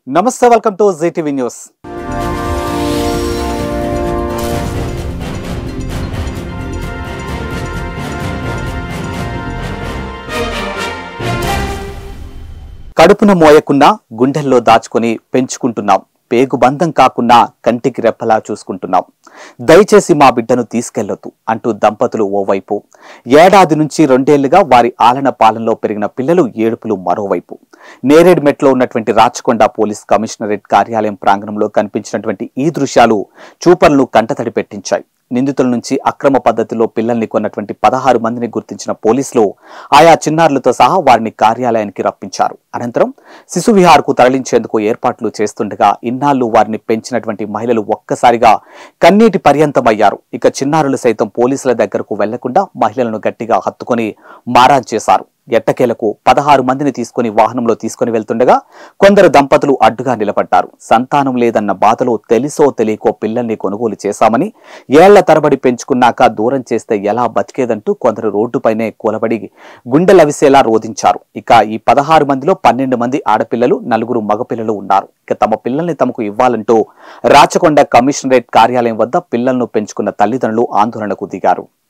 నమస్తే welcome to Zee TV news కడుపున మోయకున్నా గుండెల్లో దాచుకొని పెంచుకుంటున్నాం పేగు బంధం కాకుండా కంటికి రెప్పలా చూసుకుంటున్నాం దయచేసి మా బిడ్డను తీసుకెళ్లొద్దు అంటూ దంపతులు ఓవైపు ఏడాది నుంచి రెండేళ్లుగా వారి ఆలన పాలనలో పెరిగిన పిల్లలు ఏడుపులు మరోవైపు నేరేడ్మెట్లో ఉన్నటువంటి రాచకొండ పోలీస్ కమిషనరేట్ కార్యాలయం ప్రాంగణంలో కనిపించినటువంటి ఈ దృశ్యాలు చూపలను కంటతడి పెట్టించాయి నిందితుల నుంచి అక్రమ పద్ధతిలో పిల్లల్ని కొన్నటువంటి పదహారు మందిని గుర్తించిన పోలీసులు ఆయా చిన్నారులతో సహా వారిని కార్యాలయానికి రప్పించారు అనంతరం శిశు విహార్కు తరలించేందుకు ఏర్పాట్లు చేస్తుండగా ఇన్నాళ్లు వారిని పెంచినటువంటి మహిళలు ఒక్కసారిగా కన్నీటి పర్యంతమయ్యారు ఇక చిన్నారులు సైతం పోలీసుల దగ్గరకు వెళ్లకుండా మహిళలను గట్టిగా హత్తుకొని మారాన్ చేశారు ఎట్టకేలకు పదహారు మందిని తీసుకుని వాహనంలో తీసుకుని వెళ్తుండగా కొందరు దంపతులు అడ్డుగా నిలబడ్డారు సంతానం లేదన్న బాధలో తెలిసో తెలియకో పిల్లల్ని కొనుగోలు చేశామని ఏళ్ల తరబడి పెంచుకున్నాక దూరం చేస్తే ఎలా బతికేదంటూ కొందరు రోడ్డుపైనే కూలబడి గుండెలవిసేలా రోధించారు ఇక ఈ పదహారు మందిలో పన్నెండు మంది ఆడపిల్లలు నలుగురు మగపిల్లలు ఉన్నారు ఇక తమ పిల్లల్ని తమకు ఇవ్వాలంటూ రాచకొండ కమిషనరేట్ కార్యాలయం వద్ద పిల్లలను పెంచుకున్న తల్లిదండ్రులు ఆందోళనకు దిగారు